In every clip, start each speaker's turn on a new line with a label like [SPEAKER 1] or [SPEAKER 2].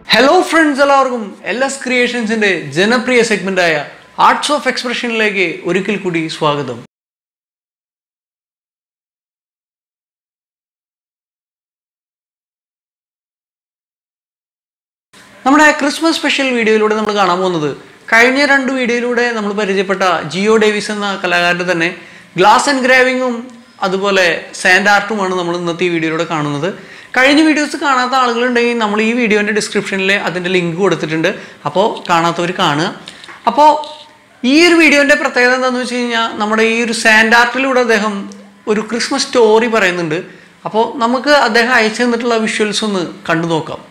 [SPEAKER 1] hello friends എല്ലാവർക്കും L S ക്രിയേഷൻസിന്റെ ജനപ്രിയ സെഗ്മെന്റായ ആർട്സ് ഓഫ് എക്സ്പ്രഷനിലേക്ക് ഒരിക്കൽ കൂടി സ്വാഗതം നമ്മുടെ ക്രിസ്മസ് സ്പെഷ്യൽ വീഡിയോയിലൂടെ നമ്മൾ കാണാൻ പോകുന്നത് കഴിഞ്ഞ രണ്ട് വീഡിയോയിലൂടെ നമ്മൾ പരിചയപ്പെട്ട ജിയോ ഡേവിസ് എന്ന കലാകാരൻ്റെ തന്നെ ഗ്ലാസ് എൻഗ്രാവിങ്ങും അതുപോലെ സാൻഡ് ആർട്ടുമാണ് നമ്മൾ ഇന്നത്തെ ഈ വീഡിയോയിലൂടെ കാണുന്നത് കഴിഞ്ഞ വീഡിയോസ് കാണാത്ത ആളുകളുണ്ടെങ്കിൽ നമ്മൾ ഈ വീഡിയോൻ്റെ ഡിസ്ക്രിപ്ഷനിൽ അതിൻ്റെ ലിങ്ക് കൊടുത്തിട്ടുണ്ട് അപ്പോൾ കാണാത്തവർ കാണുക അപ്പോൾ ഈ ഒരു വീഡിയോൻ്റെ പ്രത്യേകത എന്താണെന്ന് വെച്ച് കഴിഞ്ഞാൽ നമ്മുടെ ഈ ഒരു സാൻഡ് ആർട്ടിലൂടെ അദ്ദേഹം ഒരു ക്രിസ്മസ് സ്റ്റോറി പറയുന്നുണ്ട് അപ്പോൾ നമുക്ക് അദ്ദേഹം അയച്ചു തന്നിട്ടുള്ള വിഷ്വൽസ് ഒന്ന് കണ്ടു നോക്കാം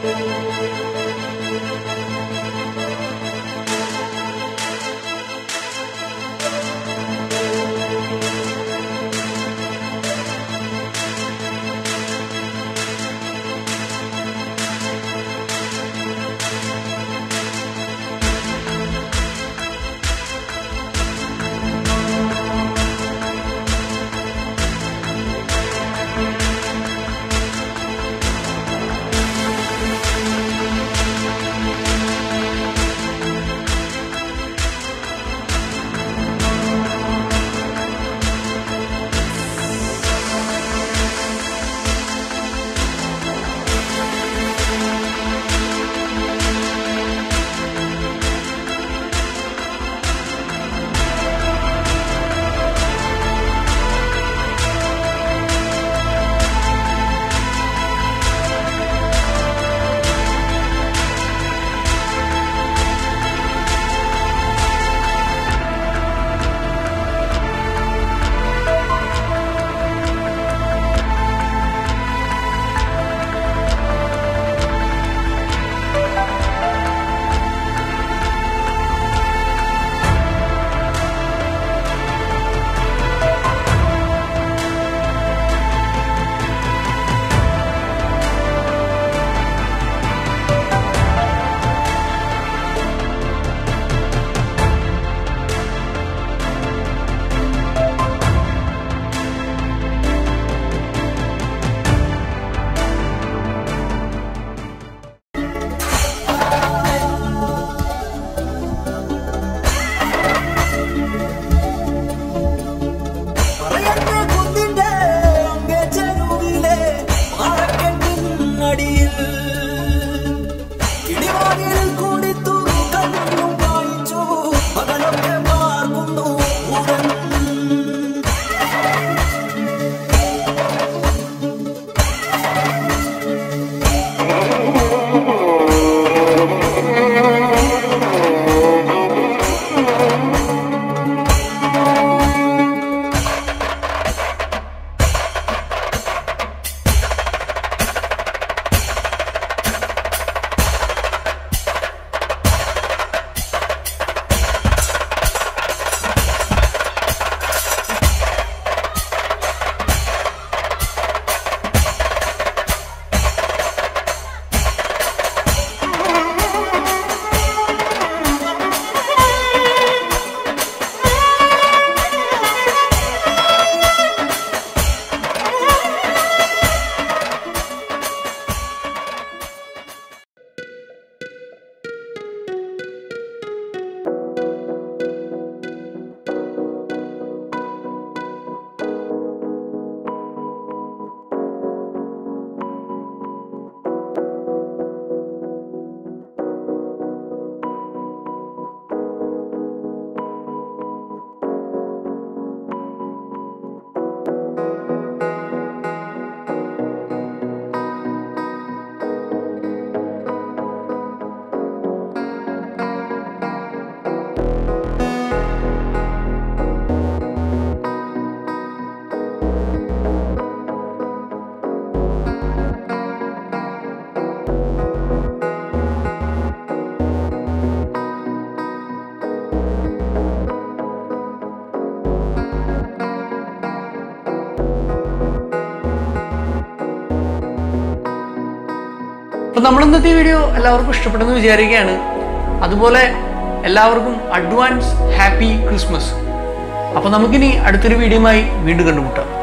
[SPEAKER 2] പറയട്ടെ കുന്നിന്റെ അങ്ങേ ചെരുവിലെ പാറക്കെട്ടിനടിയിൽ ഇടിവാതിലിൽ കൂടി കണ്ണും വായിച്ചു മകളൊക്കെ പാർക്കുന്നു ഉടൻ
[SPEAKER 1] അപ്പൊ നമ്മൾ ഇന്നത്തെ വീഡിയോ എല്ലാവർക്കും ഇഷ്ടപ്പെട്ടെന്ന് വിചാരിക്കുകയാണ് അതുപോലെ എല്ലാവർക്കും അഡ്വാൻസ് ഹാപ്പി ക്രിസ്മസ് അപ്പൊ നമുക്കിനി അടുത്തൊരു വീഡിയോയുമായി വീണ്ടും കണ്ടുമുട്ടാം